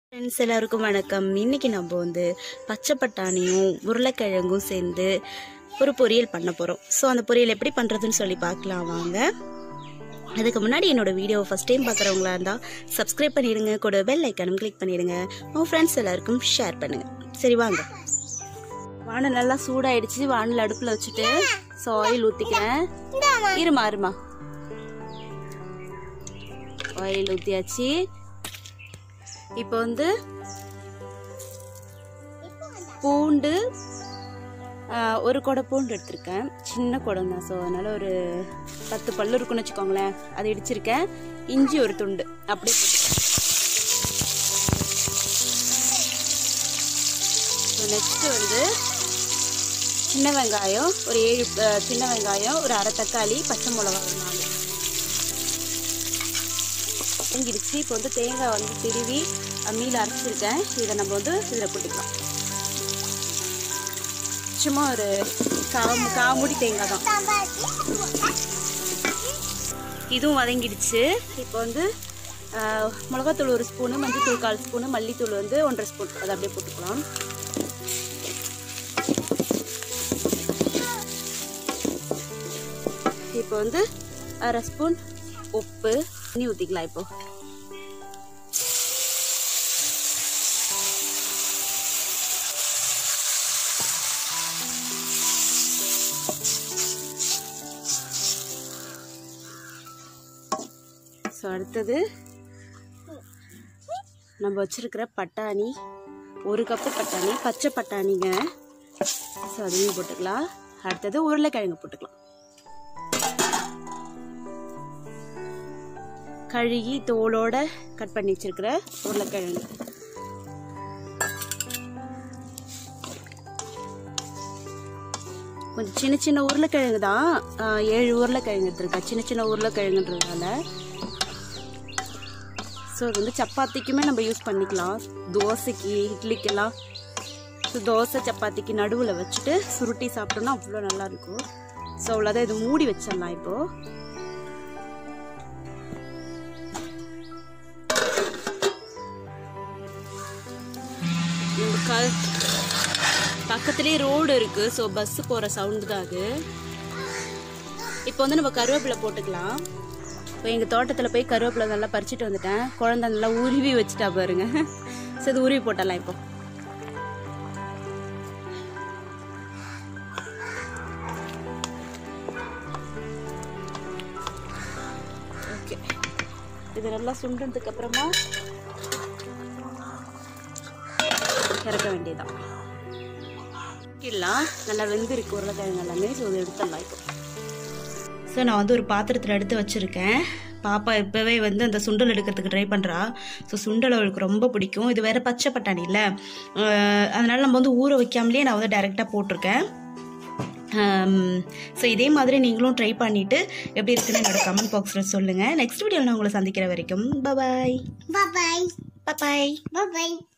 Friends எல்லாருக்கும் வணக்கம் இன்னைக்கு நம்ம வந்து பச்சை பட்டாணியும் உருளைக்கிழங்கும் சேர்ந்து ஒரு பொரியல் பண்ண போகிறோம் ஸோ அந்த பொரியல் எப்படி பண்ணுறதுன்னு சொல்லி பார்க்கலாம் வாங்க அதுக்கு முன்னாடி என்னோட வீடியோ ஃபஸ்ட் டைம் பார்க்குறவங்களா இருந்தால் சப்ஸ்கிரைப் பண்ணிடுங்க கூட பெல் ஐக்கனும் கிளிக் பண்ணிடுங்க உங்கள் ஃப்ரெண்ட்ஸ் எல்லாருக்கும் ஷேர் பண்ணுங்கள் சரி வாங்க வானல் நல்லா சூடாயிடுச்சு வானல் அடுப்பில் வச்சுட்டு ஸோ ஆயில் ஊற்றிக்கிறேன் இருமா இருமா ஆயில் ஊற்றியாச்சு இப்போ வந்து பூண்டு ஆ, ஒரு குடை பூண்டு எடுத்திருக்கேன் சின்ன குடம் தான் ஸோ அதனால ஒரு பத்து பல்லு இருக்குன்னு வச்சுக்கோங்களேன் அதை இடிச்சிருக்கேன் இஞ்சி ஒரு துண்டு அப்படியே நெக்ஸ்ட் வந்து சின்ன வெங்காயம் ஒரு ஏழு ஆ, சின்ன வெங்காயம் ஒரு அரை தக்காளி பச்சை மிளகா ஒரு நாலு இங்கிடுச்சு இப்போ வந்து தேங்காய் வந்து திருவி அம்மியில் அரைச்சிருக்கேன் இதை நம்ம வந்து இதில் போட்டுக்கலாம் சும்மா ஒரு காமு காமுடி தேங்காய் தான் இதுவும் வதங்கிடுச்சு இப்போ வந்து ஆஹ், மிளகாத்தூள் ஒரு ஸ்பூனு மஞ்சள்தூள் கால் ஸ்பூனு மல்லித்தூள் வந்து ஒன்றரை ஸ்பூன் அதை அப்படியே போட்டுக்கலாம் இப்போ வந்து அரை ஸ்பூன் உப்பு தண்ணி ஊற்றிக்கலாம் இப்போ ஸோ அடுத்தது நம்ம வச்சிருக்கிற பட்டாணி ஒரு கப்பு பட்டாணி பச்சை பட்டாணிங்க ஸோ அதையும் போட்டுக்கலாம் அடுத்தது உருளைக்கிழங்கு போட்டுக்கலாம் கழுகி தோலோட கட் பண்ணி வச்சிருக்கிற உருளைக்கிழங்கு கொஞ்சம் சின்ன சின்ன உருளைக்கிழங்கு தான் ஆஹ் ஏழு உருளைக்கிழங்கு எடுத்துருக்கேன் சின்ன சின்ன உருளைக்கிழங்குன்றதுனால ஸோ இது வந்து சப்பாத்திக்குமே நம்ம யூஸ் பண்ணிக்கலாம் தோசைக்கு இட்லிக்கெல்லாம் ஸோ தோசை சப்பாத்திக்கு நடுவில் வச்சுட்டு சுருட்டி சாப்பிட்டோம்னா அவ்வளோ நல்லா இருக்கும் ஸோ அவ்வளோதான் இது மூடி வச்சிடலாம் இப்போது நம்ம க பக்கத்துலேயே ரோடு இருக்கு ஸோ பஸ் போகிற சவுண்டு தான் அது இப்போ வந்து நம்ம கருவேப்பிலை போட்டுக்கலாம் இப்போ எங்கள் தோட்டத்தில் போய் கருவேப்பிலை நல்லா பறிச்சுட்டு வந்துட்டேன் குழந்தை நல்லா உருவி வச்சுட்டா பாருங்க ஸோ இது உருவி போட்டலாம் இப்போ ஓகே இது நல்லா சுண்டுனதுக்கு அப்புறமா இறக்க வேண்டியதான் எல்லாம் நல்லா வெந்திருக்கு உருளைக்கிழங்கு எல்லாமே ஸோ இதை எடுத்துடலாம் இப்போ ஸோ நான் வந்து ஒரு பாத்திரத்தில் எடுத்து வச்சுருக்கேன் பாப்பா இப்போவே வந்து அந்த சுண்டல் எடுக்கிறதுக்கு ட்ரை பண்ணுறா ஸோ சுண்டல் அவளுக்கு ரொம்ப பிடிக்கும் இது வேறு பச்சை பட்டாணி இல்லை அதனால் நம்ம வந்து ஊற வைக்காமலே நான் வந்து டைரெக்டாக போட்டிருக்கேன் ஸோ இதே மாதிரி நீங்களும் ட்ரை பண்ணிவிட்டு எப்படி இருக்குன்னு என்னோட கமெண்ட் பாக்ஸில் சொல்லுங்கள் நெக்ஸ்ட் வீடியோவில் நான் உங்களை சந்திக்கிற வரைக்கும் bye bye Bye bye. Bye bye Bye bye.